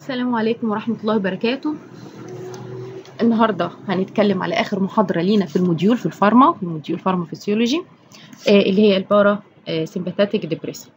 السلام عليكم ورحمة الله وبركاته النهاردة هنتكلم على آخر محاضرة لينا في الموديول في الفارما في الموديول فارما فيسيولوجي آه اللي هي البارا آه سيمباثيك ديبريسنت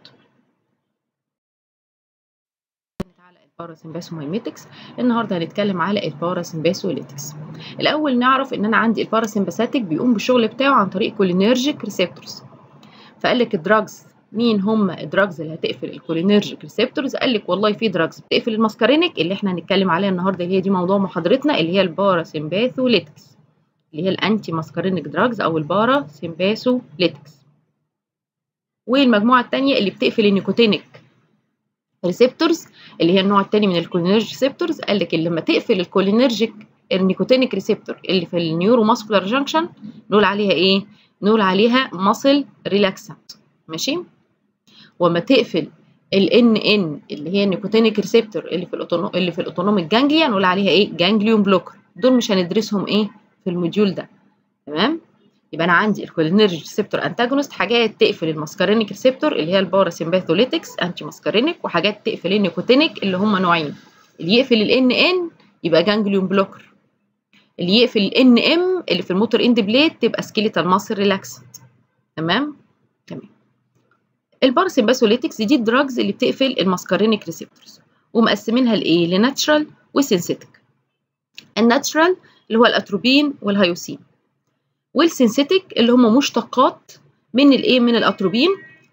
على البارا سيمباثومايميتكس النهاردة هنتكلم على البارا سيمباثوليتكس الأول نعرف إن أنا عندي البارا سيمباثيك بيقوم بالشغل بتاعه عن طريق كولينرجيك ريسبتورز فقال لك الدراجز مين هم الدراجز اللي هتقفل الكولينرجيك ريسبتورز قال لك والله في دراجز بتقفل الماسكارينيك اللي احنا هنتكلم عليها النهارده اللي هي دي موضوع محاضرتنا اللي هي الباراسيمباثوليتكس اللي هي الانتي ماسكارينيك دراجز او الباراسيمباثوليتكس والمجموعه الثانيه اللي بتقفل النيكوتينيك ريسبتورز اللي هي النوع الثاني من الكولينرجيك ريسبتورز قال لك لما تقفل الكولينرجيك النيكوتينيك ريسبتور اللي في النيورو ماسكولار جانكشن نقول عليها ايه نقول عليها ماسل ريلاكسنت ماشي وما تقفل ال ان اللي هي النيكوتينيك ريسبتور اللي في الاوتونو اللي في الاوتونوميك جانجليا نقول عليها ايه جانجليون بلوكر دول مش هندرسهم ايه في الموديول ده تمام يبقى انا عندي الكولينرجي ريسبتور انتاجونست حاجات تقفل الماسكارينيك ريسبتور اللي هي الباراسيمباثوليتكس انتي ماسكارينيك وحاجات تقفل النيكوتينيك اللي هم نوعين اللي يقفل ال ان ان يبقى جانجليون بلوكر اللي يقفل ال ان ام اللي في الموتور اند بليت تبقى سكيليتال ماسل ريلاكسنت تمام تمام الباراسيمباثوليتكس دي الدراجز اللي بتقفل الماسكارينيك ريسبتورز ومقسمينها لايه لناتشرال وسينثيتك الناتشرال اللي هو الاتروبين والهيوسين والسينثيتك اللي هم مشتقات من الايه من الاتروبين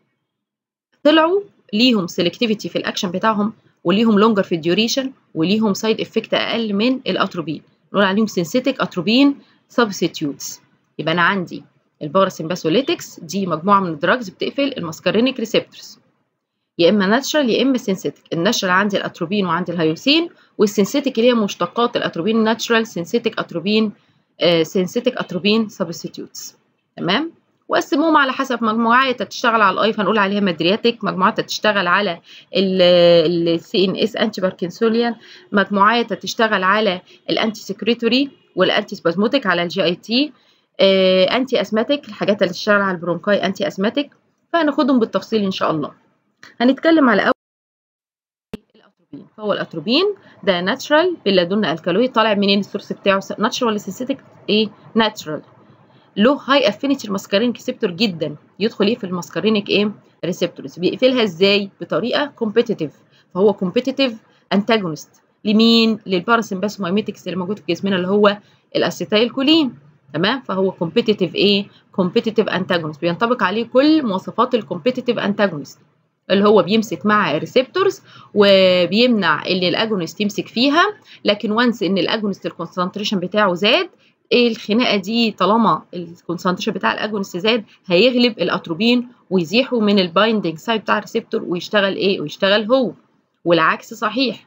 طلعوا ليهم سيلكتيفيتي في الاكشن بتاعهم وليهم لونجر في الديوريشن وليهم سايد افكت اقل من الاتروبين نقول عليهم سينثيتك اتروبين سبستيوتس يبقى انا عندي الباراسيمباثوليتكس دي مجموعه من الدراجز بتقفل الماسكارينيك ريسبتورز يا اما ناتشرال يا اما سينثيتك الناتشرال عندي الاتروبين وعندي الهيوسين والسينثيتك اللي هي مشتقات الاتروبين ناتشرال سينثيتك اتروبين آه سينثيتك اتروبين سبستيوتس تمام وقسموهم على حسب مجموعات تشتغل على الاي فنقول عليها مدرياتيك مجموعات تشتغل على السي ان اس انتي باركنسوليان مجموعات تشتغل على الانتي سكريتوري والانتي سبازموتيك على الجي اي تي آه، انتي اسماتيك الحاجات اللي تشتغل على البرونكاي انتي اسماتيك فهناخدهم بالتفصيل ان شاء الله هنتكلم على اول الاتروبين فهو الاتروبين ده ناتشرال بيلادونا الكالويد طالع منين السورس بتاعه ناتشرال ولا سينثيتك ايه ناتشرال له هاي افينيتي الماسكارينيك ريسبتور جدا يدخل ايه في الماسكارينيك ايه ريسبتورز بيقفلها ازاي بطريقه كومبيتيتيف فهو كومبيتيتيف انتاجونست لمين للباراسيمباثومايميتكس اللي موجود في جسمنا اللي هو الاسيتايل كولين تمام فهو كومبيتيتيف ايه كومبيتيتيف انتاجونست بينطبق عليه كل مواصفات الكومبيتيتيف انتاجونست اللي هو بيمسك مع الريسبتورز وبيمنع ان الاجونست يمسك فيها لكن وانس ان الاجونست الكونسنتريشن بتاعه زاد الخناقه دي طالما الكونسنتريشن بتاع الاجونست زاد هيغلب الاتروبين ويزيحه من البايندنج سايد بتاع الريسبتور ويشتغل ايه ويشتغل هو والعكس صحيح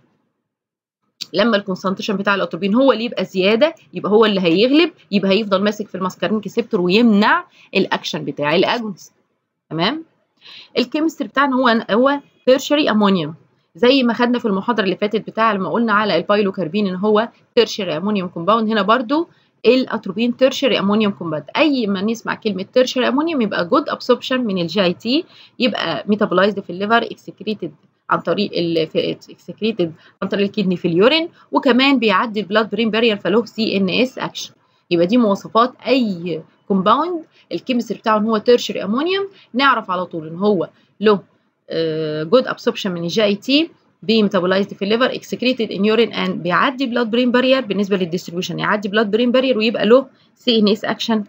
لما الكونسنتريشن بتاع الاتروبين هو اللي يبقى زياده يبقى هو اللي هيغلب يبقى هيفضل ماسك في الماسكارينيك ريسبتور ويمنع الاكشن بتاع الاجونست تمام الكيمستري بتاعنا هو هو تيرشري امونيوم زي ما خدنا في المحاضره اللي فاتت بتاع لما قلنا على البايلوكاربين ان هو تيرشري امونيوم كومباوند هنا برضو الاتروبين تيرشري امونيوم كومباوند اي ما نسمع كلمه تيرشري امونيوم يبقى جود ابسوربشن من الجي اي تي يبقى ميتابولايزد في الليفر اكسكريتد عن طريق اكسكريتد عن طريق الكدني في اليورين وكمان بيعدي البلاد برين بارير فله سي ان اس اكشن يبقى دي مواصفات اي كومباوند الكيمستري بتاعه ان هو تيرشري امونيوم نعرف على طول ان هو له جود ابسوربشن من الجي اي تي بيميتابولايزد في الليفر اكسكريتد ان يورين اند بيعدي بلاد برين بارير بالنسبه للديستريبيوشن يعدي بلاد برين بارير ويبقى له سي ان اس اكشن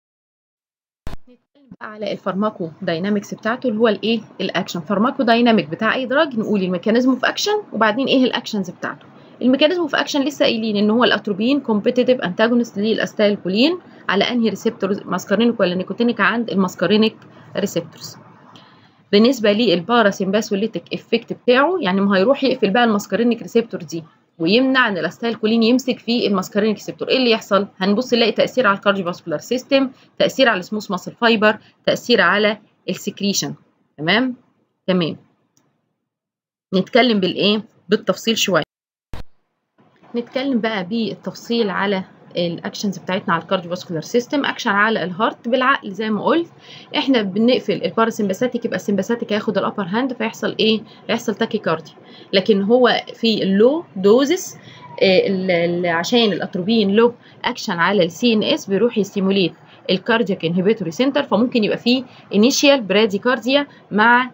على الفارماكو داينامكس بتاعته اللي هو الايه الاكشن فارماكو دايناميك بتاع اي دراج نقول الميكانيزم اوف اكشن وبعدين ايه الاكشنز بتاعته الميكانيزم اوف اكشن لسه قايلين ان هو الاتروبين كومبيتيتيف انتاجونست للاستايل كولين على انهي ريسبتورز ماسكارينيك ولا نيكوتينيك عند الماسكارينيك ريسبتورز بالنسبه للباراسيمباثوليتيك افكت بتاعه يعني ما هيروح يقفل بقى الماسكارينيك ريسبتور دي ويمنع ان الاستايل كولين يمسك في الماسكارينيك ريسبتور ايه اللي يحصل هنبص نلاقي تاثير على الكارديوفاسكولار سيستم تاثير على السموث ماسل فايبر تاثير على السكريشن تمام تمام نتكلم بالايه بالتفصيل شويه نتكلم بقى بالتفصيل على الاكشنز بتاعتنا على الكارديوفاسكولار سيستم اكشن على الهارت بالعقل زي ما قلت احنا بنقفل الباراسمباثيك يبقى السمباثيك هياخد الابر هاند فيحصل ايه هيحصل تاكيكارديا لكن هو في اللو دوزس عشان الاتروبين له اكشن على السي ان اس بيروح يستيموليت الكاردياك انهبيتوري سنتر فممكن يبقى فيه انيشيال براديكارديا مع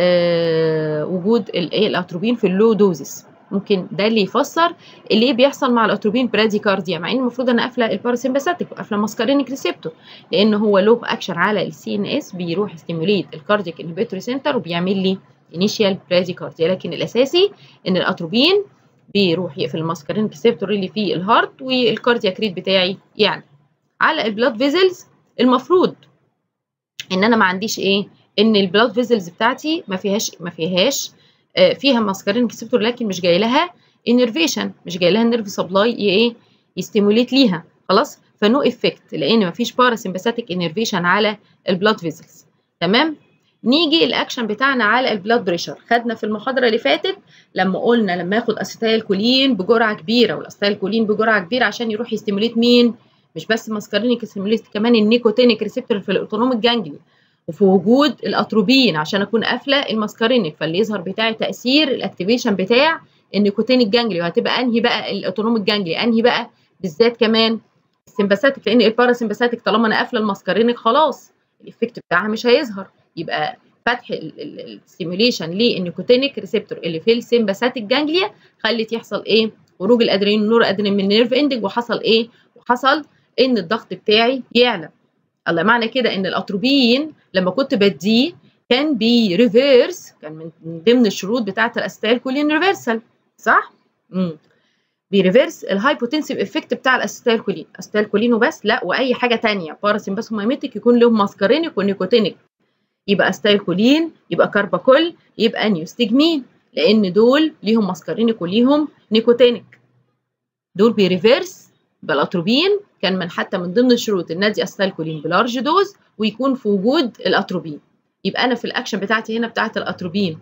آه وجود الايه الاتروبين في اللو دوزس ممكن ده اللي يفسر اللي بيحصل مع الاتروبين براديكارديا مع ان المفروض انا قافله الباراسمباثيك وقافله ماسكارينيك ريسبتور لان هو له اكشن على السي ان اس بيروح يستيموليت الكاردياك انهبيتوري سنتر وبيعمل لي انيشيال براديكارديا لكن الاساسي ان الاتروبين بيروح يقفل الماسكارينيك ريسبتور اللي فيه الهارت والكاردياك ريت بتاعي يعني على البلاد فيزلز المفروض ان انا ما عنديش ايه ان البلاد فيزلز بتاعتي ما فيهاش ما فيهاش آه فيها ماسكارينيك ريسبتور لكن مش جاي لها انرفيشن مش جاي لها نيرف سبلاي ايه يستيموليت ليها خلاص فنو افكت لان ما فيش باراسمباثيك انرفيشن على البلاد فيزلز تمام نيجي الاكشن بتاعنا على البلاد بريشر خدنا في المحاضره اللي فاتت لما قلنا لما اخد اسيتايل كولين بجرعه كبيره والاسيتايل كولين بجرعه كبيره عشان يروح يستيموليت مين مش بس ماسكارينيك ستيموليت كمان النيكوتينيك ريسبتور في الاوتونوميك جانجلي وفي وجود الاتروبين عشان اكون قافله الماسكارينيك فاللي يظهر بتاعي تاثير الاكتيفيشن بتاع النيكوتينيك جانجلي وهتبقى انهي بقى الاوتونوميك جانجلي انهي بقى بالذات كمان السمباثيك لان الباراسمباثيك طالما انا قافله الماسكارينيك خلاص الايفكت بتاعها مش هيظهر يبقى فتح الستيموليشن للنيكوتينيك ريسبتور اللي في السمباثيك جانجليا خلت يحصل ايه خروج الادرينالين والنور ادرينالين من النيرف اندنج وحصل ايه وحصل ان الضغط بتاعي يعلى الله معنى كده ان الاتروبين لما كنت بديه كان بيريفيرس كان من ضمن الشروط بتاعه الاستال كولين ريفرسال صح امم بيريفيرس الهايبوتنسيف افكت بتاع الاستال كولين استال كولين وبس لا واي حاجه ثانيه باراسمباسومايميتيك يكون لهم ماسكارينيك ونيكوتينيك يبقى استال كولين يبقى كارباكول يبقى نيوستجمين لان دول ليهم ماسكارينيك وليهم نيكوتينيك دول بيريفيرس بالاتروبين كان من حتى من ضمن الشروط ان ادي استالكولين بلارج دوز ويكون في وجود الاتروبين يبقى انا في الاكشن بتاعتي هنا بتاعت الاتروبين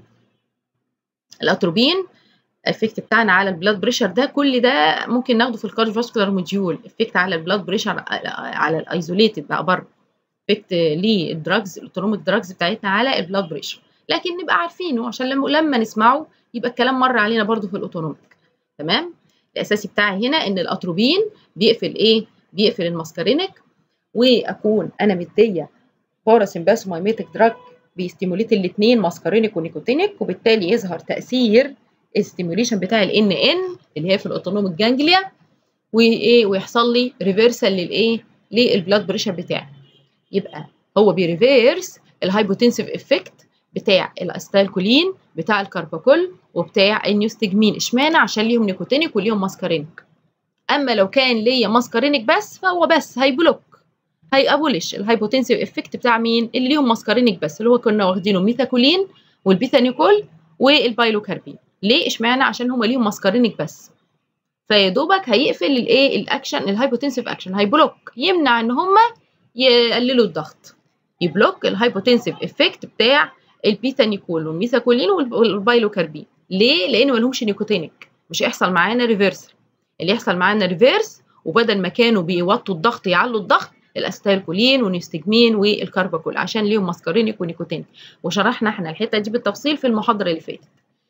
الاتروبين الافكت بتاعنا على البلاد بريشر ده كل ده ممكن ناخده في الكارديوفاسكولار موديول افكت على البلاد بريشر على الايزوليتد بقى بره افكت للدراجز الاوتونوميك دراجز بتاعتنا على البلاد بريشر لكن نبقى عارفينه عشان لما لما نسمعه يبقى الكلام مر علينا برده في الاوتونوميك تمام الاساسي بتاعي هنا ان الاتروبين بيقفل ايه بيقفل الماسكارينيك واكون انا مديه باراسمباسومايميتيك دراج بيستيموليت الاثنين ماسكارينيك ونيكوتينيك وبالتالي يظهر تاثير الستيموليشن بتاع الان ان اللي هي في الاوتونوميك جانجليا وايه ويحصل لي ريفرسال للايه للبلاد بريشر بتاعي يبقى هو بيريفيرس الهايبوتنسيف افكت بتاع الاستالكولين بتاع الكارباكول وبتاع النيوستجمين اشمعنى عشان ليهم نيكوتينيك وليهم ماسكارينيك اما لو كان ليا ماسكارينيك بس فهو بس هيبلوك هيابولش الهايبوتنسيف افكت بتاع مين اللي ليهم ماسكارينيك بس اللي هو كنا واخدينه ميثاكولين والبيثانيكول والبايلوكاربين ليه اشمعنى عشان هم ليهم ماسكارينيك بس فيا دوبك هيقفل الايه الاكشن الهايبوتنسيف اكشن هيبلوك يمنع ان هم يقللوا الضغط يبلوك الهايبوتنسيف افكت بتاع البيثانيكول والميثاكولين والبايلوكاربين ليه لان ما لهمش نيكوتينيك مش هيحصل معانا ريفرسال اللي يحصل معانا ريفيرس وبدل ما كانوا بيوطوا الضغط يعلوا الضغط الاستالكولين والنيستجمين والكارباكول عشان ليهم ماسكارينيك ونيكوتينيك وشرحنا احنا الحته دي بالتفصيل في المحاضره اللي فاتت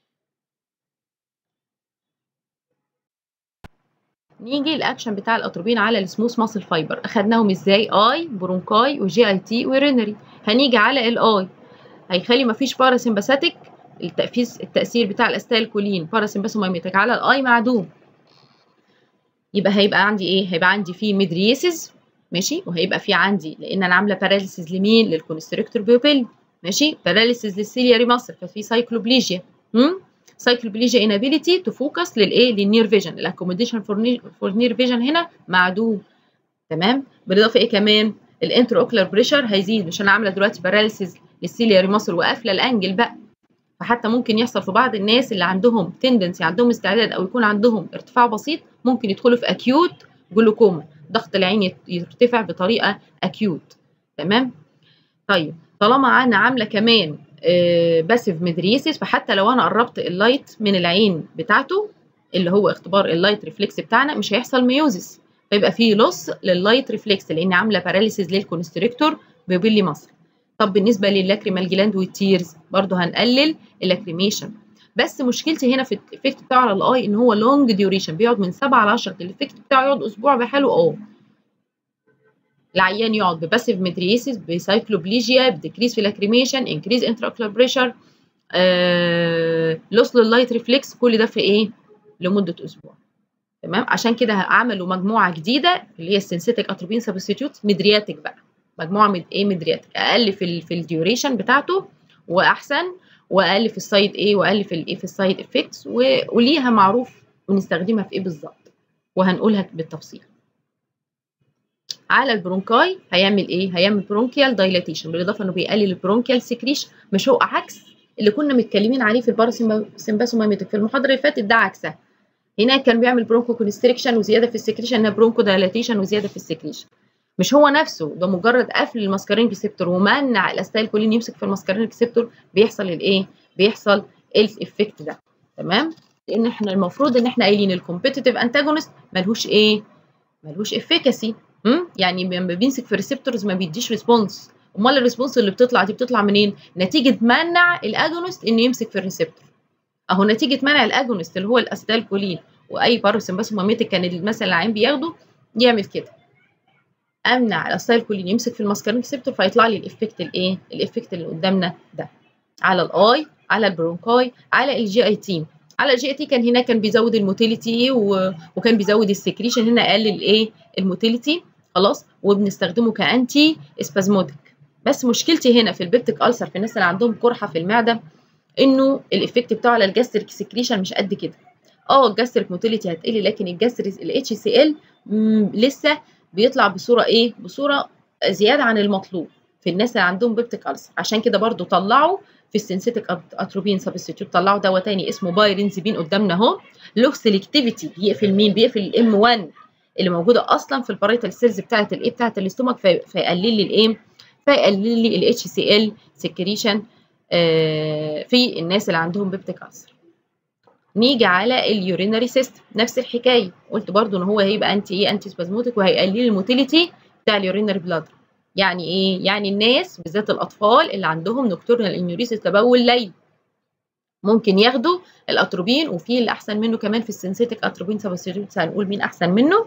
نيجي الاكشن بتاع الاتروبين على السموث ماسل فايبر اخدناهم ازاي اي برونكاي وجي اي تي ورينري هنيجي على الاي هيخلي مفيش باراسمباثيك التأفيز التأثير بتاع الاستالكولين باراسمباسومايميتك على الاي معدوم يبقى هيبقى عندي ايه هيبقى عندي فيه ميدريسز ماشي وهيبقى في عندي لان انا عامله باراليسيس لمين للكونستريكتور بيوبيل ماشي باراليسيس للسيلياري ماسل ففي سايكلوبليجيا امم سايكلوبليجيا انابيليتي تو فوكس للايه للنير فيجن الاكوموديشن فور نير فيجن هنا معدوم تمام بالاضافه ايه كمان الانتر اوكلر بريشر هيزيد مش انا عامله دلوقتي باراليسيس للسيلياري ماسل وقافله الانجل بقى فحتى ممكن يحصل في بعض الناس اللي عندهم تندنسي عندهم استعداد او يكون عندهم ارتفاع بسيط ممكن يدخلوا في اكيوت جلوكوما ضغط العين يرتفع بطريقه اكيوت تمام طيب طالما انا عامله كمان آه باسيف ميدريسيس فحتى لو انا قربت اللايت من العين بتاعته اللي هو اختبار اللايت ريفلكس بتاعنا مش هيحصل ميوزيس فيبقى فيه لوس لللايت ريفلكس لان عامله باراليسيز للكونستريكتور بيبلي مصر طب بالنسبه للاكريمال جلاند والتيرز برضو هنقلل الاكريميشن بس مشكلتي هنا في الايفكت بتاعه على الاي ان هو لونج ديوريشن بيقعد من 7 ل 10 الايفكت بتاعه يقعد اسبوع بحاله اه العيان يقعد بباسيف ميدريسيس بسايكلوبليجيا بديكريس في الاكريميشن انكريز انتراكولار بريشر لوس لللايت ريفلكس كل ده في ايه لمده اسبوع تمام عشان كده عملوا مجموعه جديده اللي هي السنسيتك اتروبين سبستيتيوت مدرياتك بقى مجموعه من ايه مدرياتك اقل في ال في الديوريشن بتاعته واحسن واقل في السايد ايه واقل في الايه في السايد افكتس وليها معروف بنستخدمها في ايه بالظبط وهنقولها بالتفصيل على البرونكاي هيعمل ايه هيعمل برونكيال دايلاتيشن بالاضافه انه بيقلل البرونكيال سكريش مش هو عكس اللي كنا متكلمين عليه في الباراسمباسوميميتك في المحاضره اللي فاتت ده عكسها هناك كان بيعمل برونكو كونستريكشن وزياده في السكريشن هنا برونكو دايلاتيشن وزياده في السكريشن مش هو نفسه ده مجرد قفل الماسكارين ريسبتور ومنع الاستايل كولين يمسك في الماسكارين ريسبتور بيحصل الايه بيحصل الايفكت ده تمام لان احنا المفروض ان احنا قايلين الكومبيتيتيف انتاجونست ملهوش ايه ملهوش افيكاسي يعني لما بيمسك في الريسبتورز ما بيديش ريسبونس امال الريسبونس اللي بتطلع دي بتطلع منين نتيجه منع الاجونست انه يمسك في الريسبتور اهو نتيجه منع الاجونست اللي هو الاسيتال كولين واي باراسمباسوماميتك كان مثلا العين بياخده يعمل كده امنع الاسيتال كولين يمسك في الماسكارين ريسبتور فيطلع لي الايفكت الايه الايفكت اللي قدامنا ده على الاي على البرونكاي على الجي اي تي على الجي اي تي كان هنا كان بيزود الموتيليتي و... وكان بيزود السكريشن هنا قلل الايه الموتيليتي خلاص وبنستخدمه كانتي اسبازموديك بس مشكلتي هنا في البيبتيك ألسر في الناس اللي عندهم قرحه في المعده انه الايفكت بتاعه على الجاستريك سكريشن مش قد كده اه الجاستريك موتيليتي هتقل لكن الجاستريك الاتش سي ال لسه بيطلع بصوره ايه بصوره زياده عن المطلوب في الناس اللي عندهم بيبتيك ألسر عشان كده برضو طلعوا في السنسيتك اتروبين سبستيتيوت طلعوا دواء تاني اسمه بايرنزبين قدامنا اهو له سيلكتيفيتي بيقفل مين بيقفل الام 1 اللي موجوده اصلا في الباريتال سيلز بتاعه الايه بتاعه الاستومك في فيقلل لي الايه فيقلل لي الاتش سي ال سكريشن في الناس اللي عندهم بيبتيك ألسر نيجي على اليورينري سيستم نفس الحكايه قلت برضو ان هو هيبقى انتي ايه انتي سبازموتيك وهيقلل الموتيليتي بتاع اليورينري بلادر يعني ايه يعني الناس بالذات الاطفال اللي عندهم نوكتورنال انيوريسيس تبول ليل ممكن ياخدوا الاتروبين وفي اللي احسن منه كمان في السنسيتك اتروبين سبستيتيوتس هنقول مين احسن منه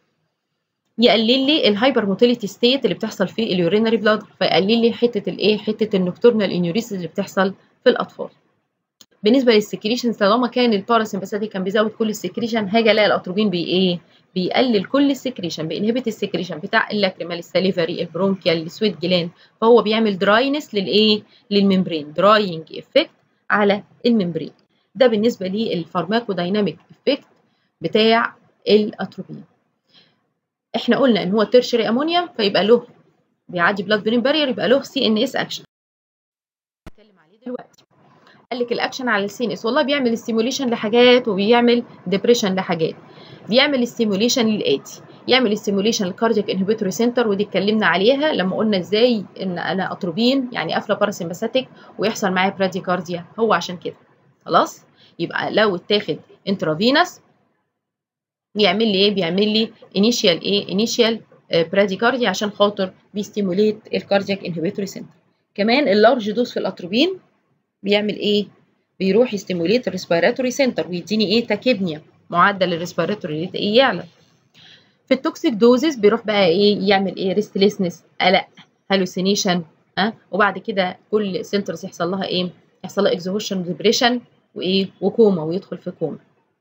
يقلل لي الهايبر موتيليتي ستيت اللي بتحصل في اليورينري بلاد فيقلل لي حته الايه حته النوكتورنال انيوريسيس اللي بتحصل في الاطفال بالنسبه للسكريشن طالما كان الباراسمباثيك كان بيزود كل السكريشن هاجي الاقي الاتروبين بي ايه بيقلل كل السكريشن بينهبت السكريشن بتاع اللاكريمال السليفري البرونكيال السويت جلاند فهو بيعمل دراينس للايه للممبرين دراينج افكت على الممبرين ده بالنسبه للفارماكودايناميك افكت بتاع الاتروبين احنا قلنا ان هو تيرشري امونيوم فيبقى له بيعدي بلاد برين بارير يبقى له سي ان اس اكشن هنتكلم عليه دلوقتي قال لك الاكشن على السي ان اس والله بيعمل ستيموليشن لحاجات وبيعمل ديبريشن لحاجات بيعمل ستيموليشن للاتي يعمل ستيموليشن للكاردياك انهبيتوري سنتر ودي اتكلمنا عليها لما قلنا ازاي ان انا اتروبين يعني قافله باراسمباثيك ويحصل معايا براديكارديا هو عشان كده خلاص يبقى لو اتاخد انترافينس بيعمل لي ايه بيعمل لي انيشيال ايه انيشيال براديكارديا عشان خاطر بيستيموليت الكاردياك انهبيتوري سنتر كمان اللارج دوز في الاتروبين بيعمل ايه بيروح يستيموليت الريسبيراتوري سنتر ويديني ايه تاكيبنيا معدل الريسبيراتوري ريت ايه يعلى في التوكسيك دوزز بيروح بقى ايه يعمل ايه ريستليسنس قلق هالوسينيشن ها أه؟ وبعد كده كل سنترز يحصل لها ايه يحصل لها اكزوشن ديبريشن وايه وكوما ويدخل في كوما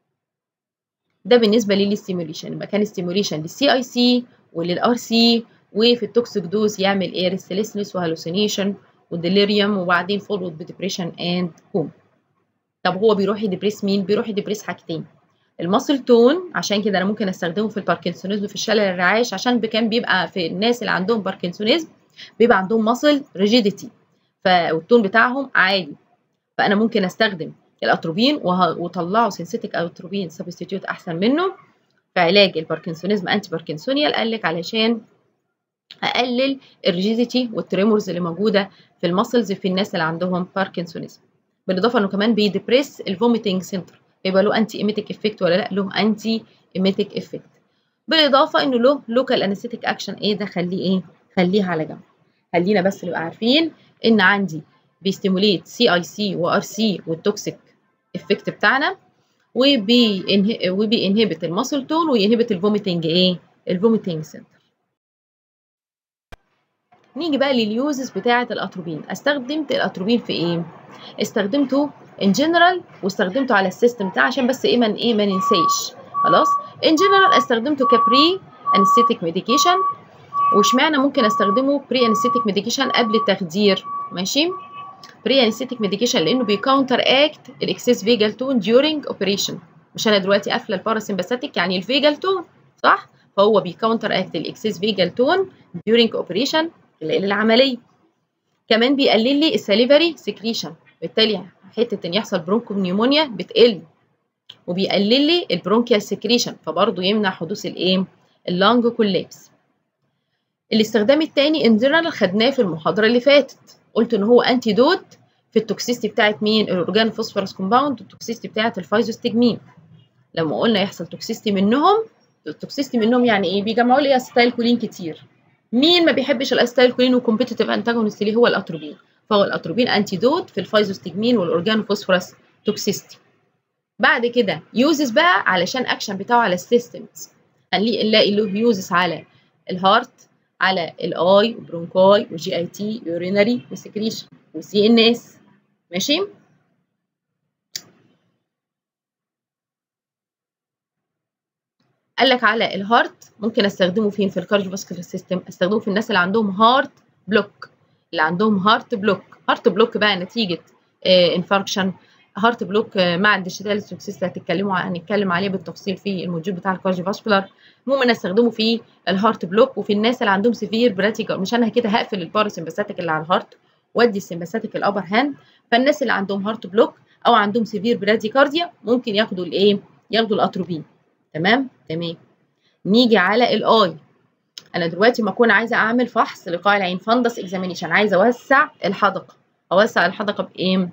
ده بالنسبه للستيموليشن يبقى كان ستيموليشن للسي اي سي وللار سي وفي التوكسيك دوز يعمل ايه ريستليسنس وهالوسينيشن وديليريوم وبعدين فولود بديبريشن اند كوما طب هو بيروح يدبريس مين بيروح يدبريس حاجتين الماسل تون عشان كده انا ممكن استخدمه في الباركنسونيزم في الشلل الرعاش عشان كان بيبقى في الناس اللي عندهم باركنسونيزم بيبقى عندهم ماسل ريجيديتي فالتون بتاعهم عالي فانا ممكن استخدم الاتروبين وطلعوا سينسيتيك اتروبين سبستيتيوت احسن منه في علاج الباركنسونيزم انتي باركنسونيال قال لك علشان اقلل الريجيديتي والتريمورز اللي موجوده في الماسلز في الناس اللي عندهم باركنسونيزم بالاضافه انه كمان بيدبريس الفوميتنج سنتر يبقى له انتي ايميتيك افكت ولا لا له انتي ايميتيك افكت بالاضافه انه له لوكال انستيك اكشن ايه ده خليه ايه خليه على جنب خلينا بس نبقى عارفين ان عندي بيستيموليت سي اي سي وار سي والتوكسيك افكت بتاعنا وبي وبي انهبت الماسل تون وينهبت الفوميتنج ايه الفوميتنج سنتر نيجي بقى لليوزز بتاعه الاتروبين استخدمت الاتروبين في ايه استخدمته ان جنرال واستخدمته على السيستم بتاعي عشان بس ايه من ايه ما ننساش خلاص ان جنرال استخدمته كبري انستيك ميديكيشن واشمعنى ممكن استخدمه بري انستيك ميديكيشن قبل التخدير ماشي بري انستيك ميديكيشن لانه بيكاونتر اكت الاكسس فيجال تون ديورنج اوبريشن مش انا دلوقتي قافله الباراسمباثيك يعني الفيجال تون صح فهو بيكاونتر اكت الاكسس فيجال تون ديورنج اوبريشن العمليه كمان بيقلل لي الساليفري سكريشن بالتالي حته ان يحصل برونكو نيومونيا بتقل وبيقلل لي البرونكيال سكريشن فبرضه يمنع حدوث الايه اللانج كولابس الاستخدام الثاني ان جنرال خدناه في المحاضره اللي فاتت قلت ان هو انتي دوت في التوكسيستي بتاعت مين الاورجان فوسفورس كومباوند والتوكسيستي بتاعت الفايزوستجمين لما قلنا يحصل توكسيستي منهم التوكسيستي منهم يعني ايه بيجمعوا لي استايل كولين كتير مين ما بيحبش الاستايل كولين وكومبيتيتيف انتاجونست اللي هو الاتروبين فهو الاتروبين انتي دوت في الفايزوستجمين والاورجان فوسفورس توكسيستي بعد كده يوزز بقى علشان اكشن بتاعه على السيستمز هنلاقي له يوزز على الهارت على الاي وبرونكاي وجي اي تي يورينري وسكريشن وسي ان اس ماشي قال لك على الهارت ممكن استخدمه فين في الكارديوفاسكولار سيستم استخدمه في الناس اللي عندهم هارت بلوك اللي عندهم هارت بلوك هارت بلوك بقى نتيجه آه انفاركشن هارت بلوك آه مع الديجيتال سوكسيس اللي هتتكلموا هنتكلم عليه بالتفصيل في الموجود بتاع الكارديوفاسكولار المهم انا استخدمه في الهارت بلوك وفي الناس اللي عندهم سيفير براتيكا مش انا كده هقفل الباراسمباثيك اللي على الهارت وادي السمباثيك الابر هاند فالناس اللي عندهم هارت بلوك او عندهم سيفير براديكارديا ممكن ياخدوا الايه ياخدوا الاتروبين تمام تمام نيجي على الاي انا دلوقتي ما اكون عايزه اعمل فحص لقاع العين فندس اكزامينيشن عايزه اوسع الحدقه اوسع الحدقه بايه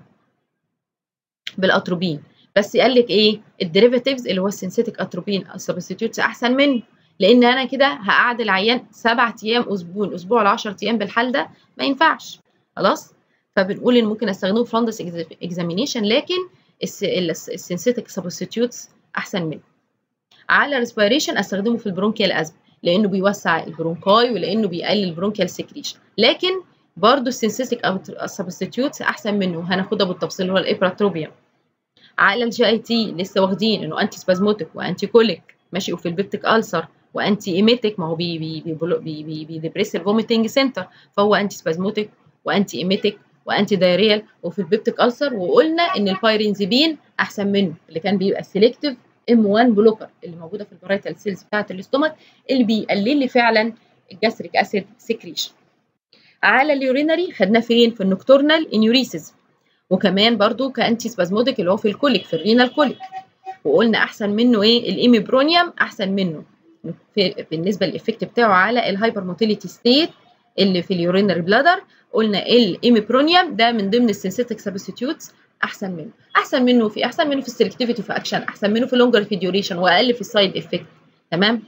بالاتروبين بس قال لك ايه الديريفاتيفز اللي هو السنسيتيك اتروبين السبستيتيوتس احسن منه لان انا كده هقعد العيان سبع ايام اسبوع اسبوع ل 10 ايام بالحال ده ما ينفعش خلاص فبنقول ان ممكن استخدمه في فندس اكزامينيشن لكن السنسيتيك سبستيتيوتس احسن منه على ريسبيريشن استخدمه في البرونكيال ازمه لانه بيوسع البرونكاي ولانه بيقلل البرونكيال سكريشن لكن برضه السنسيتيك سبستيتيوتس احسن منه هناخدها بالتفصيل اللي هو الابراتروبيوم على الجي اي تي لسه واخدين انه انتي سبازموتيك وانتي كوليك ماشي وفي البيبتيك السر وانتي ايميتيك ما هو بي بي بي بي بي بيدبريس الفوميتنج سنتر فهو انتي سبازموتيك وانتي ايميتيك وانتي دايريال وفي البيبتيك السر وقلنا ان البايرينزيبين احسن منه اللي كان بيبقى سيلكتيف ام 1 بلوكر اللي موجوده في البرايتال سيلز بتاعه الاستومك اللي بيقلل لي فعلا الجاستريك اسيد سكريشن على اليورينري خدناه فين في النكتورنال انيوريسيس وكمان برضو كانتي سبازموديك اللي هو في الكوليك في الرينال كوليك وقلنا احسن منه ايه الايميبرونيوم احسن منه في بالنسبه للايفكت بتاعه على الهايبر موتيليتي ستيت اللي في اليورينري بلادر قلنا الايميبرونيوم ده من ضمن السنسيتيك سبستيتيوتس احسن منه احسن منه في احسن منه في السلكتيفيتي في اكشن احسن منه في لونجر في ديوريشن واقل في السايد افكت تمام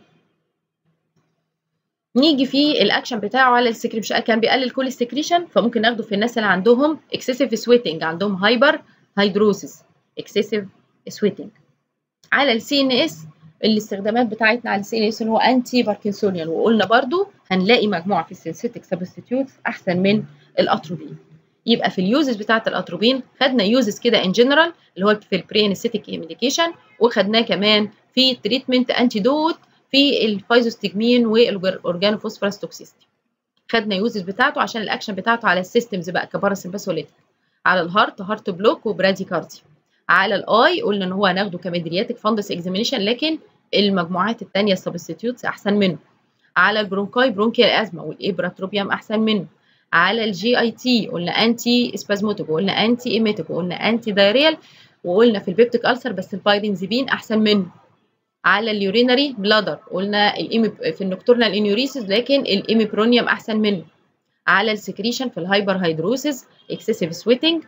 نيجي في الاكشن بتاعه على السكريشن كان بيقلل كل السكريشن فممكن ناخده في الناس اللي عندهم اكسسيف سويتنج عندهم هايبر هيدروسيس اكسسيف سويتنج على السي ان اس الاستخدامات بتاعتنا على السي ان اس اللي هو انتي باركنسونيان وقلنا برضو هنلاقي مجموعه في السنسيتيك سبستيتيوتس احسن من الاتروبين يبقى في اليوزز بتاعه الاتروبين خدنا يوزز كده ان جنرال اللي هو في البري انستيك ميديكيشن وخدناه كمان في تريتمنت انتيدوت في الفايزوستجمين والاورجانوفوسفورس توكسيستي خدنا يوزز بتاعته عشان الاكشن بتاعته على السيستمز بقى كباراسمباثوليتيك على الهارت هارت بلوك وبراديكاردي على الاي قلنا ان هو هناخده كميدرياتيك فاندس اكزامينيشن لكن المجموعات الثانيه السبستيتيوتس احسن منه على البرونكاي برونكيال ازمه والابراتروبيوم احسن منه على الجي اي تي قلنا انتي سبازموتيك وقلنا انتي ايميتيك وقلنا انتي دايريال وقلنا في البيبتيك السر بس البايرينزيبين احسن منه على اليورينري بلادر قلنا الإيمي في النكتورنال انيوريسيس لكن الايميبرونيوم احسن منه على السكريشن في الهايبر هيدروسيس اكسسيف سويتنج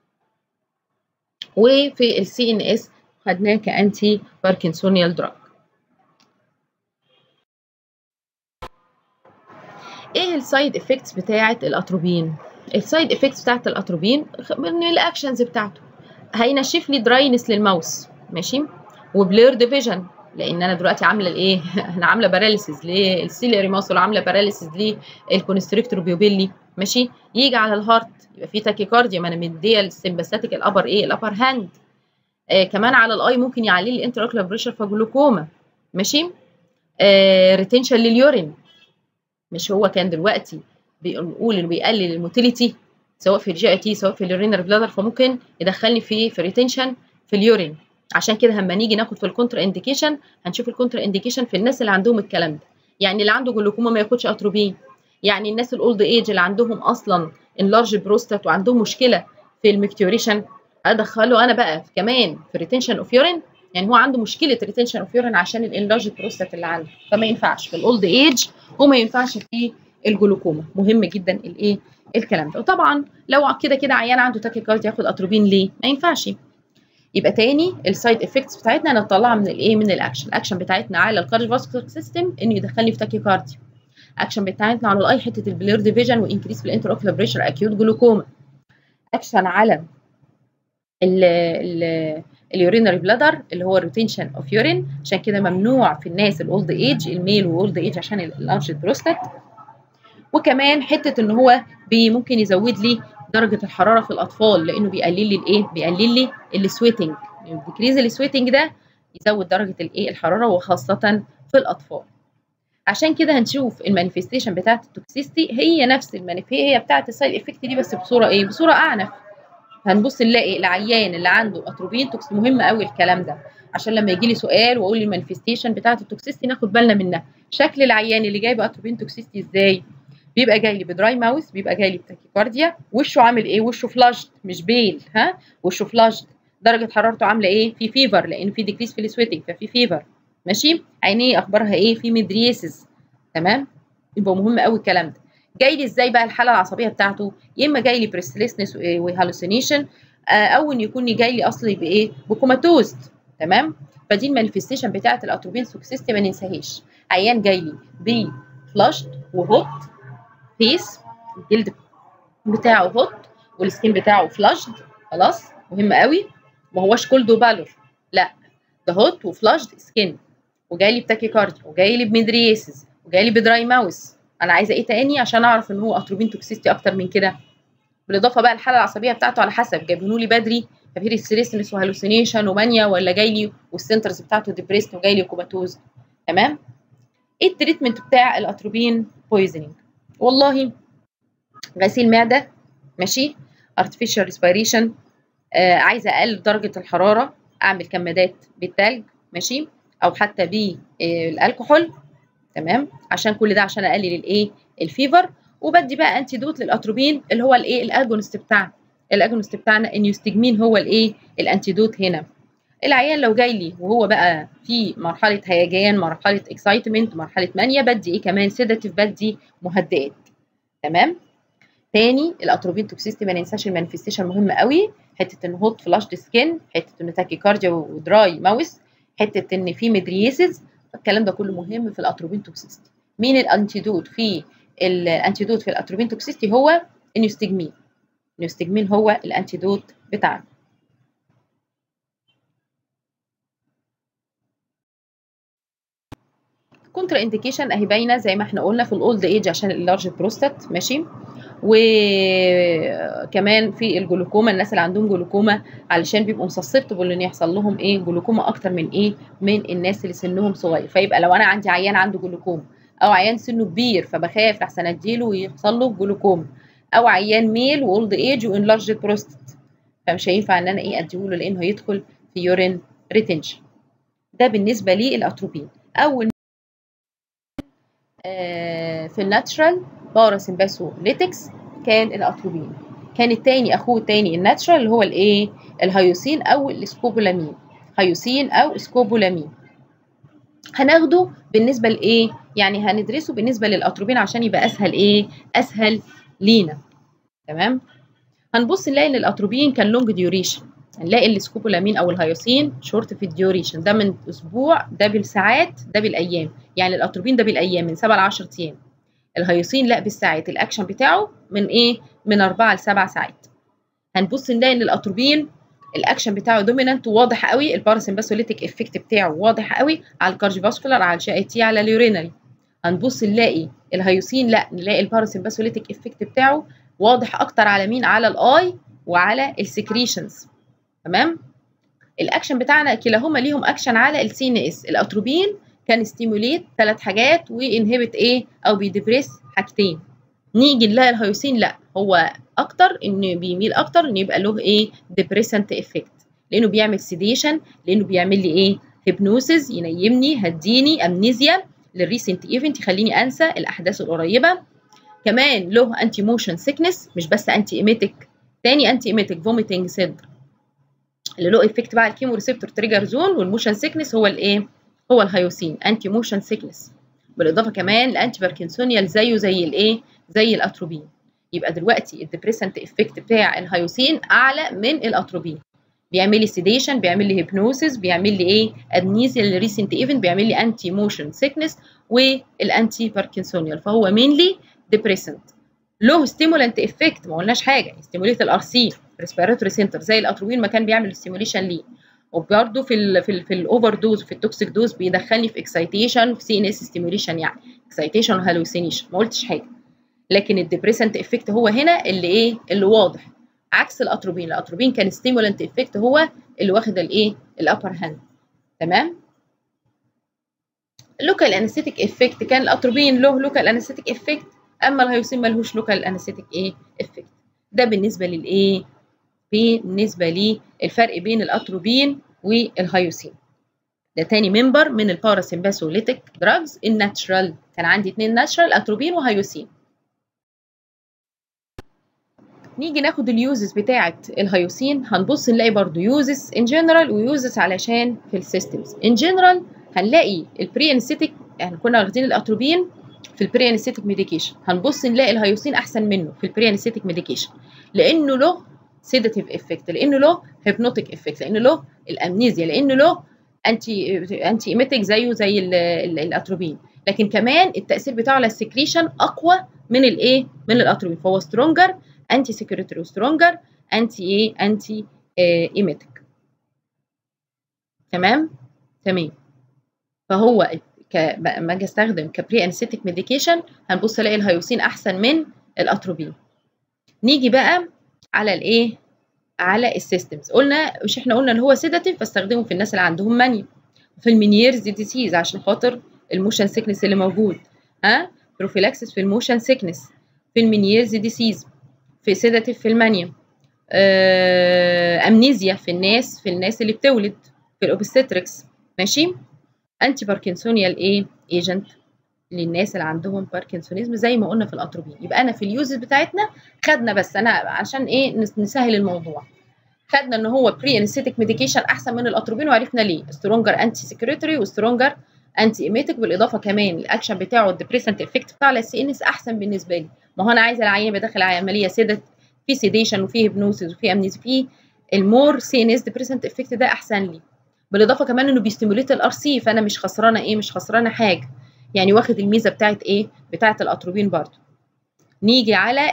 وفي السي ان اس خدناه كانتي باركنسونيال دراج ايه السايد افكتس بتاعه الاتروبين السايد افكتس بتاعه الاتروبين من الاكشنز بتاعته هينشف لي دراينس للماوس ماشي وبلير ديفيجن لان انا دلوقتي عامله الايه انا عامله باراليسيس للسيلياري ماسل عامله باراليسيس للكونستريكتور بيوبيلي ماشي يجي على الهارت يبقى في تاكيكارديا ما انا مديه السمباثيك الابر ايه الابر هاند آه كمان على الاي ممكن يعلي لي الانتراكولار بريشر فجلوكوما ماشي آه ريتنشن لليورين مش هو كان دلوقتي بنقول انه بيقلل الموتيليتي سواء في الجي اي تي سواء في اليورينر بلادر فممكن يدخلني في في ريتنشن في اليورين عشان كده لما نيجي ناخد في الكونتر انديكيشن هنشوف الكونتر انديكيشن في الناس اللي عندهم الكلام ده يعني اللي عنده جلوكوما ما ياخدش اتروبين يعني الناس الاولد ايج اللي عندهم اصلا انلارج بروستات وعندهم مشكله في المكتوريشن ادخله انا بقى كمان في ريتنشن اوف يورين يعني هو عنده مشكله ريتنشن اوف يورين عشان الانلارج بروستات اللي عنده فما ينفعش في الاولد ايج وما ينفعش في الجلوكوما مهم جدا الايه الكلام ده وطبعا لو كده كده عيان عنده تاكيكارديا ياخد اتروبين ليه ما ينفعش يبقى تاني السايد افكتس بتاعتنا نطلعها من الايه من الاكشن الاكشن بتاعتنا على الكارديوفاسكولار سيستم انه يدخلني في تاكيكارديا اكشن بتاعتنا على الاي حته البلير ديفيجن وانكريس في الانتر اوكلر بريشر اكيوت جلوكوما اكشن على ال ال اليورينري بلادر اللي هو الريتنشن اوف يورين عشان كده ممنوع في الناس الاولد ايج الميل واولد ايج عشان الانش بروستات وكمان حته ان هو بي ممكن يزود لي درجه الحراره في الاطفال لانه بيقلل لي الايه بيقلل لي السويتنج ديكريز السويتنج ده يزود درجه الايه الحراره وخاصه في الاطفال عشان كده هنشوف المانيفستيشن بتاعت التوكسيستي هي نفس المانيف هي بتاعت السايد افكت دي بس بصوره ايه بصوره اعنف هنبص نلاقي العيان اللي عنده اتروبين توكس مهم قوي الكلام ده عشان لما يجي لي سؤال واقول المانيفستيشن بتاعت التوكسيستي ناخد بالنا منها شكل العيان اللي جاي باتروبين توكسيستي ازاي بيبقى جاي لي بدراي ماوس بيبقى جاي لي بتاكيكارديا وشه عامل ايه وشه فلاشد مش بيل ها وشه فلاشد درجه حرارته عامله ايه في فيفر لان في ديكريس في السويتنج ففي فيفر ماشي عينيه اخبارها ايه في ميدريسز تمام يبقى مهم قوي الكلام ده جاي لي ازاي بقى الحاله العصبيه بتاعته يا اما جاي لي بريسلسنس وهالوسينيشن او ان يكون جاي لي اصلي بايه بكوماتوز تمام فدي المانيفستيشن بتاعه الاتروبين سوكسيستي ما ننساهاش عيان جاي لي بي فلاشد وهوت فيس الجلد بتاعه هوت والسكين بتاعه فلاشد خلاص مهم قوي ما هوش كولد وبالور لا ده هوت وفلاشد سكين وجاي لي بتاكيكارديا وجاي لي بميدرياسز وجاي لي بدراي ماوس انا عايزه ايه تاني عشان اعرف ان هو اتروبين توكسيستي اكتر من كده بالاضافه بقى الحاله العصبيه بتاعته على حسب جايبينه لي بدري ففي ستريسنس وهلوسينيشن ومانيا ولا جاي لي والسنترز بتاعته ديبريست وجاي لي كوماتوز تمام ايه التريتمنت بتاع الاتروبين بويزنينج والله غسيل معده ماشي artificial respiration آه عايزه اقلل درجه الحراره اعمل كمادات بالتلج ماشي او حتى بالالكحول تمام عشان كل ده عشان اقلل الايه الفيفر وبدي بقى انتي دوت للاتروبين اللي هو الايه الاجونست بتاعنا الاجونست بتاعنا النيوستجمين هو الايه الانتيدوت هنا العيان لو جاي لي وهو بقى في مرحله هيجان مرحله اكسايتمنت مرحله مانيا بدي ايه كمان سيداتيف بدي مهدئات تمام تاني الاتروبين توكسيستي ما ننساش المانيفستيشن مهم قوي حته ان هوت فلاشد سكين حته ان تاكيكارديا ودراي ماوس حته ان في ميدريسز الكلام ده كله مهم في الاتروبين توكسيستي مين الانتيدوت في الانتيدوت في الاتروبين توكسيستي هو النيوستجمين النيوستجمين هو الانتيدوت بتاعنا كونترا انديكيشن اهي باينه زي ما احنا قلنا في الاولد ايج عشان اللارج بروستات ماشي وكمان في الجلوكوما الناس اللي عندهم جلوكوما علشان بيبقوا مسسبتبل ان يحصل لهم ايه جلوكوما اكتر من ايه من الناس اللي سنهم صغير فيبقى لو انا عندي عيان عنده جلوكوما او عيان سنه كبير فبخاف لحسن اديله ويحصل له جلوكوما او عيان ميل واولد ايج وانلارج بروستات فمش هينفع ان انا ايه اديهوله لانه هيدخل في يورين ريتنشن ده بالنسبه للاتروبين اول في الناتشرال باراسمباسوليتكس كان الاتروبين كان التاني اخوه التاني الناتشرال اللي هو الايه الهيوسين او الاسكوبولامين هيوسين او اسكوبولامين هناخده بالنسبه لايه يعني هندرسه بالنسبه للاتروبين عشان يبقى اسهل ايه اسهل لينا تمام هنبص نلاقي ان الاتروبين كان لونج ديوريشن هنلاقي السكوبولامين او الهيوسين شورت في الديوريشن ده من اسبوع ده بالساعات ده بالايام يعني الاتروبين ده بالايام من 7 ل 10 ايام الهيوسين لا بالساعات الاكشن بتاعه من ايه من 4 ل 7 ساعات هنبص نلاقي ان الاتروبين الاكشن بتاعه دومينانت وواضح قوي الباراسمباثوليتيك افكت بتاعه واضح قوي على الكارديوفاسكولار على الجي اي تي على اليورينري هنبص نلاقي الهيوسين لا نلاقي الباراسمباثوليتيك افكت بتاعه واضح اكتر على مين على الاي وعلى السكريشنز تمام الاكشن بتاعنا كلاهما ليهم اكشن على السي ان اس الاتروبين كان ستيموليت ثلاث حاجات وانهبت ايه او بيدبريس حاجتين نيجي نلاقي الهيوسين لا هو اكتر انه بيميل اكتر انه يبقى له ايه ديبريسنت افكت لانه بيعمل سيديشن لانه بيعمل لي ايه هيبنوسيس ينيمني هديني امنيزيا للريسنت ايفنت يخليني انسى الاحداث القريبه كمان له انتي موشن سيكنس مش بس انتي ايميتك تاني انتي ايميتك فوميتنج سيدر اللي له افكت بقى الكيمو ريسبتور تريجر زون والموشن سيكنس هو الايه هو الهيوسين انتي موشن سيكنس بالاضافه كمان لانتي باركنسونيال زيه زي الايه زي الاتروبين يبقى دلوقتي الديبريسنت افكت بتاع الهيوسين اعلى من الاتروبين بيعمل لي سيديشن بيعمل لي هيبنوسيس بيعمل لي ايه امنيزيا للريسنت ايفنت بيعمل لي انتي موشن سيكنس والانتي باركنسونيال فهو مينلي ديبريسنت له ستيمولانت افكت ما قلناش حاجه ستيموليت الار سي ريسبيراتوري سنتر زي الاتروبين ما كان بيعمل ستيموليشن ليه وبرده في ال في ال في الاوفر دوز في التوكسيك دوز بيدخلني في اكسايتيشن في سي ان اس ستيموليشن يعني اكسايتيشن وهالوسينيشن ما قلتش حاجه لكن الديبريسنت افكت هو هنا اللي ايه اللي واضح عكس الاتروبين الاتروبين كان ستيمولانت افكت هو اللي واخد الايه الابر هاند تمام اللوكال انستيك افكت كان الاتروبين له لوكال انستيك افكت اما الهيوسين ملهوش لوكال انستيك ايه افكت ده بالنسبه للايه بالنسبه للفرق بين الاتروبين والهيوسين ده تاني ممبر من الباراسمباثوليتيك دراجز الناتشرال كان عندي اتنين ناتشرال اتروبين وهيوسين نيجي ناخد اليوزز بتاعه الهيوسين هنبص نلاقي برضو يوزز ان جنرال ويوزز علشان في السيستمز ان جنرال هنلاقي البري انستيك يعني كنا واخدين الاتروبين في البري انستيك ميديكيشن هنبص نلاقي الهيوسين احسن منه في البري انستيك ميديكيشن لانه له سيداتيف افكت لانه له هيبنوتيك افكت لانه له الامنيزيا لانه له انتي انتي ايميتيك زيه زي الاتروبين لكن كمان التاثير بتاعه على السكريشن اقوى من الايه من الاتروبين فهو سترونجر انتي سكريتوري سترونجر انتي ايه انتي ايميتيك تمام تمام فهو لما اجي استخدم كبري انستيك ميديكيشن هنبص الاقي الهيوسين احسن من الاتروبين نيجي بقى على الايه على السيستمز قلنا مش احنا قلنا ان هو سيداتيف فاستخدمه في الناس اللي عندهم مانيا في المينيرز ديسيز عشان خاطر الموشن سيكنس اللي موجود ها بروفيلاكسس في الموشن سيكنس في المينيرز ديسيز في سيداتيف في المانيا آه امنيزيا في الناس في الناس اللي بتولد في الاوبستريكس ماشي انتي باركنسونيال ايه ايجنت للناس اللي عندهم باركنسونيزم زي ما قلنا في الاتروبين يبقى انا في اليوزز بتاعتنا خدنا بس انا عشان ايه نسهل الموضوع خدنا ان هو بري انستيك ميديكيشن احسن من الاتروبين وعرفنا ليه سترونجر انتي سكريتوري وسترونجر انتي ايميتيك بالاضافه كمان الاكشن بتاعه الديبريسنت افكت بتاع السي ان اس احسن بالنسبه لي ما هو انا عايزه العيان يبقى داخل عمليه سيدت في سيديشن وفي هيبنوسيس وفي امنيزي في المور سي ان اس ديبريسنت افكت ده احسن لي بالاضافه كمان انه بيستيموليت الار سي فانا مش خسرانه ايه مش خسرانه حاجه يعني واخد الميزه بتاعت ايه بتاعت الاتروبين برضو نيجي على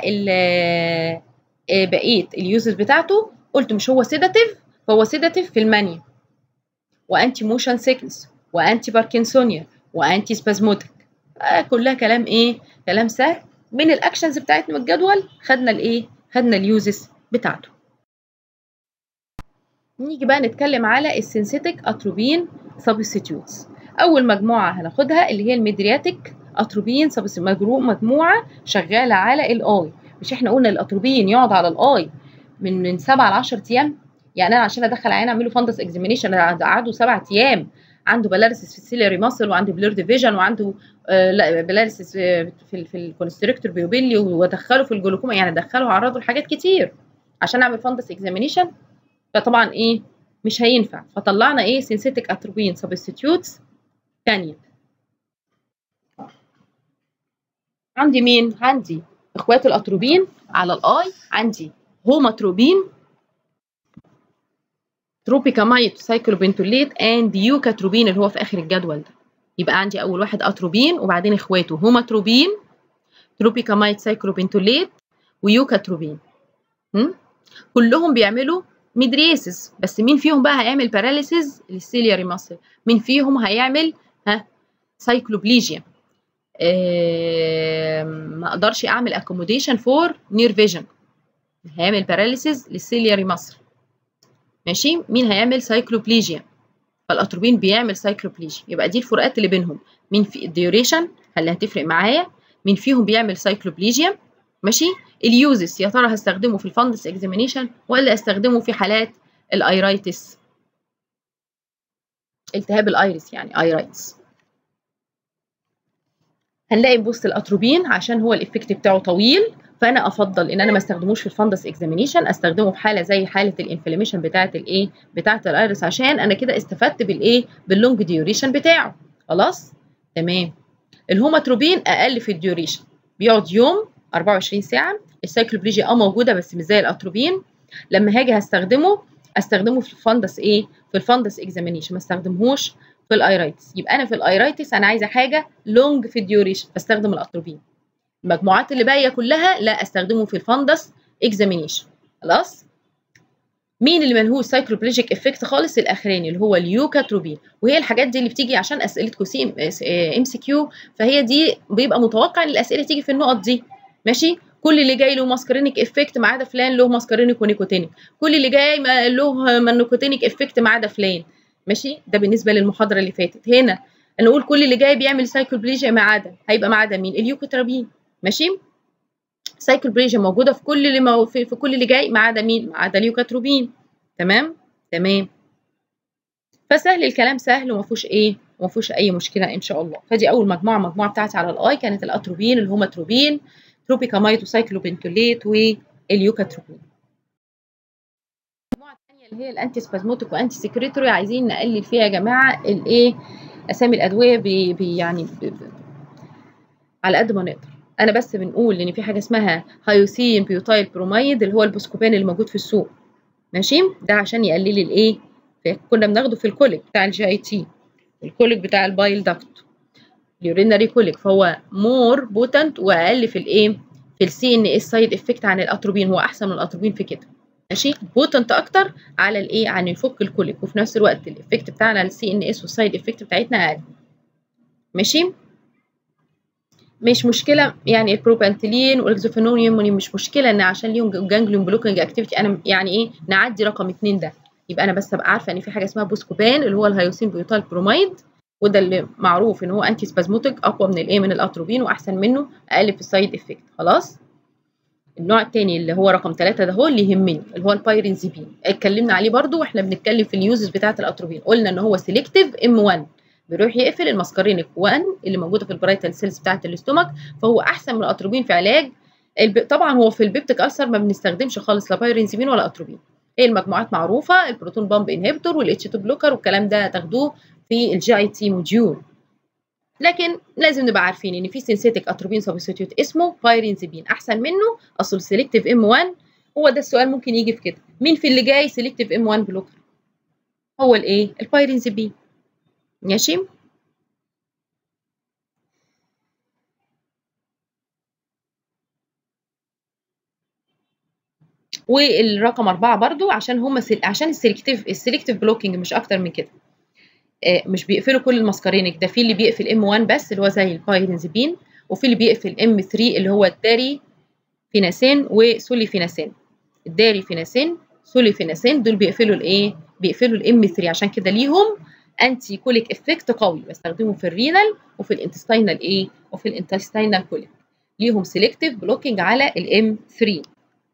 بقيه اليوزز بتاعته قلت مش هو سيداتيف فهو سيداتيف في المانيا وانتي موشن سيكنس وانتي باركنسونيا وانتي سبازموتيك آه كلها كلام ايه كلام سهل من الاكشنز بتاعتنا الجدول خدنا الايه خدنا اليوزز بتاعته نيجي بقى نتكلم على السينثيتك اتروبين سبستيتيوتس اول مجموعه هناخدها اللي هي الميدرياتيك اتروبين مجموعه شغاله على الاي مش احنا قلنا الاتروبين يقعد على الاي من من 7 ل 10 ايام يعني انا عشان ادخل عيان اعمل له فندس اكزامينيشن اقعده 7 ايام عنده بلارسيس في السيلياري ماسل وعنده بلور ديفيجن وعنده آه لا بلارسيس في في, في الكونستريكتور بيوبيلي وادخله في الجلوكوما يعني ادخله اعرضه لحاجات كتير عشان اعمل فندس اكزامينيشن فطبعا ايه مش هينفع فطلعنا ايه سينثيتك اتروبين سبستيتيوتس ثانيه عندي مين عندي اخوات الاتروبين على الاي عندي هوماتروبين تروبيكامايد سايكلوبنتوليت اند يوكاتروبين اللي هو في اخر الجدول ده يبقى عندي اول واحد اتروبين وبعدين اخواته هوماتروبين تروبيكامايد سايكلوبنتوليت ويوكاتروبين كلهم بيعملوا ميدريسيس بس مين فيهم بقى هيعمل باراليسيس للسيلياري ماسل مين فيهم هيعمل ها سايكلوبليجيا آه ما اقدرش اعمل اكوموديشن فور نير فيجن هيعمل باراليسيس للسيلياري ماسل ماشي مين هيعمل سايكلوبليجيا فالاتروبين بيعمل سايكلوبليجيا يبقى دي الفروقات اللي بينهم مين في الديوريشن هل هتفرق معايا مين فيهم بيعمل سايكلوبليجيا ماشي اليوزس يا ترى هستخدمه في الفندس اكزامينيشن ولا استخدمه في حالات الايرايتس التهاب الايرس يعني ايرايتس هنلاقي بوست الاتروبين عشان هو الافكت بتاعه طويل فانا افضل ان انا ما استخدموش في الفندس اكزامينيشن استخدمه في حاله زي حاله الانفلاميشن بتاعه الايه بتاعه الايرس عشان انا كده استفدت بالايه باللونج ديوريشن بتاعه خلاص تمام الهوماتروبين اقل في الديوريشن بيقعد يوم 24 ساعه السايكلوبليجيا اه موجوده بس مش زي الاتروبين لما هاجي هستخدمه استخدمه في الفندس ايه في الفندس اكزامينيشن ما استخدمهوش في الايرايتس يبقى انا في الايرايتس انا عايزه حاجه لونج في الديوريشن بستخدم الاتروبين المجموعات اللي باقيه كلها لا استخدمه في الفندس اكزامينيشن خلاص مين اللي ملهوش سايكلوبليجيك افكت خالص الاخراني اللي هو اليوكاتروبين وهي الحاجات دي اللي بتيجي عشان اسئلتكم سي ام سي كيو فهي دي بيبقى متوقع ان الاسئله تيجي في النقط دي ماشي كل اللي جاي له ماسكرينيك افكت ما عدا فلان له ماسكرينيك ونيكوتينيك كل اللي جاي ما له نيكوتينيك افكت ما عدا فلان ماشي ده بالنسبه للمحاضره اللي فاتت هنا نقول كل اللي جاي بيعمل سايكلوبليجيا ما عدا هيبقى ما عدا مين اليوكوترابين ماشي سايكلوبليجيا موجوده في كل اللي مو في, في كل اللي جاي ما عدا مين ما عدا اليوكاتروبين تمام تمام فسهل الكلام سهل وما فيهوش ايه وما فيهوش اي مشكله ان شاء الله فدي اول مجموعه المجموعه بتاعتي على الاي كانت الاتروبين الهوماتروبين تروبيكامايد وسايكلوبنتوليت واليوكاتروبين المجموعه الثانيه اللي هي الانتي سبازموتيك وانتي سكريتوري عايزين نقلل فيها يا جماعه الايه اسامي الادويه بي بي يعني بي على قد ما نقدر انا بس بنقول ان في حاجه اسمها هايوسين بيوتايل بروميد اللي هو البوسكوبان اللي موجود في السوق ماشي ده عشان يقلل الايه كنا بناخده في الكوليك بتاع الجي اي تي الكوليك بتاع البايل داكت اليورينري كوليك فهو مور بوتنت واقل في الايه في السي ان اس سايد افكت عن الاتروبين هو احسن من الاتروبين في كده ماشي بوتنت اكتر على الايه عن يفك الكوليك وفي نفس الوقت الافكت بتاعنا السي ان اس والسايد افكت بتاعتنا اقل ماشي مش مشكله يعني البروبانتلين والاكزوفينونيوم مش مشكله ان عشان ليهم جانجليون بلوكينج اكتيفيتي انا يعني ايه نعدي رقم اتنين ده يبقى انا بس ابقى عارفه ان في حاجه اسمها بوسكوبان اللي هو الهيوسين بيوتال بروميد وده اللي معروف ان هو انتي سبازموتيك اقوى من الايه من الاتروبين واحسن منه اقل في السايد افكت خلاص النوع الثاني اللي هو رقم ثلاثة ده هو اللي يهمني اللي هو البايرنزيبين اتكلمنا عليه برده واحنا بنتكلم في اليوزز بتاعه الاتروبين قلنا ان هو سيلكتيف ام 1 بيروح يقفل المسكرينيك 1 اللي موجوده في البرايتال سيلز بتاعه الاستومك فهو احسن من الاتروبين في علاج الب... طبعا هو في البيبتيك ألسر ما بنستخدمش خالص لا بايرنزيبين ولا اتروبين هي المجموعات معروفه البروتون بامب انهبيتور والاتش 2 بلوكر والكلام ده تاخدوه في الجي اي تي موديول لكن لازم نبقى عارفين ان في سينثيتيك اتروبين سبستيوت اسمه بايرنزيبين احسن منه اصل سيلكتيف ام 1 هو ده السؤال ممكن يجي في كده مين في اللي جاي سيلكتيف ام 1 بلوكر هو الايه البايرنزيبين ماشي والرقم أربعة برضو عشان هم سل... عشان السلكتيف السلكتيف بلوكينج مش أكتر من كده آه مش بيقفلوا كل المسكرينك ده في اللي بيقفل ام 1 بس اللي هو زي البايرنزبين وفي اللي بيقفل ام 3 اللي هو الداري فيناسين وسولي فيناسين الداري فيناسين سولي فيناسين دول بيقفلوا الايه بيقفلوا الام 3 عشان كده ليهم انتي كوليك افكت قوي بستخدمه في الرينال وفي الانتستينال ايه وفي الانتستينال كوليك ليهم سيلكتيف بلوكينج على الام 3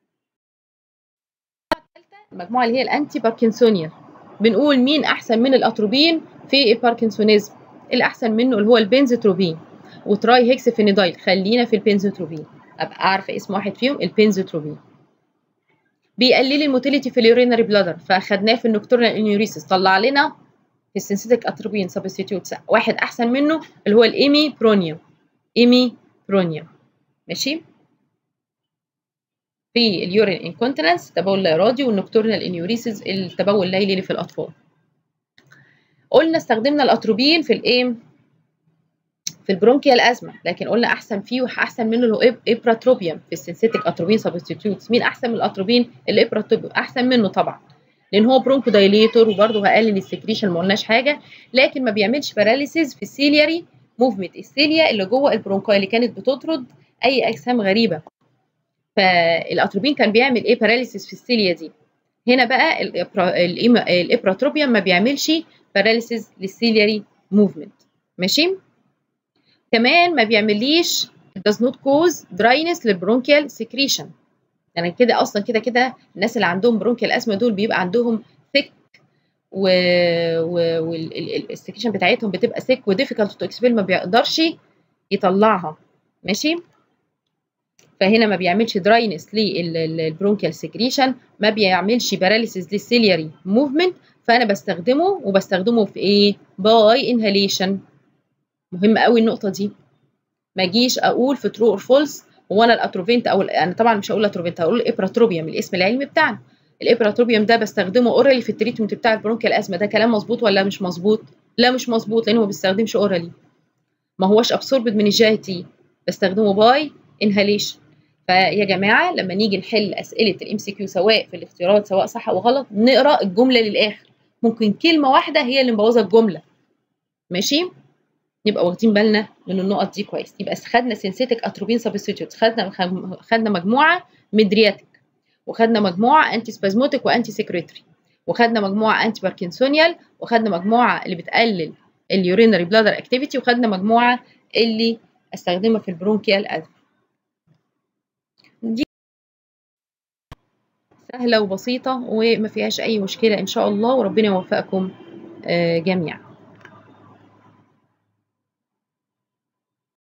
المجموعه اللي هي الانتي باركنسونيا بنقول مين احسن من الاتروبين في الباركنسونيزم الاحسن منه اللي هو البنزوتروبين وتراي هيكسفينيدايل خلينا في البنزوتروبين ابقى عارفه اسم واحد فيهم البنزوتروبين بيقلل الموتيليتي في اليورينري بلادر فاخدناه في النكتورنال انيوريسيس طلع لنا في السنسيتيك اتروبين سبستيوتس واحد احسن منه اللي هو الايمي برونيوم ايمي برونيوم ماشي في اليورين انكونتيننس التبول لا ارادي والنكتورنال انيوريسيس التبول الليلي اللي في الاطفال قلنا استخدمنا الاتروبين في الايه في البرونكيال ازمه لكن قلنا احسن فيه واحسن منه اللي هو ابراتروبيوم في السنسيتك اتروبين سبستيتيوتس مين احسن من الاتروبين الابراتروبيوم احسن منه طبعا لان هو برونكو دايليتور وبرده هقلل السكريشن ما قلناش حاجه لكن ما بيعملش باراليسيز في السيلياري موفمنت السيليا اللي جوه البرونكاي اللي كانت بتطرد اي اجسام غريبه فالاتروبين كان بيعمل ايه باراليسيس في السيليا دي هنا بقى الابراتروبيوم ما بيعملش باراليسيس للسيلياري موفمنت ماشي كمان ما بيعمليش does not cause dryness للبرونكيال secretion يعني كده اصلا كده كده الناس اللي عندهم برونكيال اسما دول بيبقى عندهم thick و... و... والسكريشن بتاعتهم بتبقى thick وديفيكالت تو اكسبيل ما بيقدرش يطلعها ماشي فهنا ما بيعملش دراينس للبرونكيال سكريشن ما بيعملش باراليسيس للسيلياري موفمنت فانا بستخدمه وبستخدمه في ايه باي انهاليشن مهم قوي النقطه دي ما اجيش اقول في ترو اور فولس هو انا الاتروفينت او انا طبعا مش هقول اتروفينت هقول الابراتروبيوم الاسم العلمي بتاعنا الابراتروبيوم ده بستخدمه اورالي في التريتمنت بتاع البرونكيال ازمه ده كلام مظبوط ولا مش مظبوط لا مش مظبوط لانه ما بيستخدمش اورالي ما هوش ابسوربد من الجي تي بستخدمه باي انهاليشن فيا جماعه لما نيجي نحل اسئله الام سي كيو سواء في الاختيارات سواء صح او غلط نقرا الجمله للاخر ممكن كلمه واحده هي اللي مبوظه الجمله ماشي نبقى واخدين بالنا من النقط دي كويس يبقى خدنا سينسيتك اتروبين سبستيتيوت خدنا خدنا مجموعه ميدرياتيك وخدنا مجموعه انتي سبازموتيك وانتي سكريتري وخدنا مجموعه انتي باركنسونيال وخدنا مجموعه اللي بتقلل اليورينري بلادر اكتيفيتي وخدنا مجموعه اللي استخدمها في البرونكيال ازمه دي سهله وبسيطه وما فيهاش اي مشكله ان شاء الله وربنا يوفقكم جميعا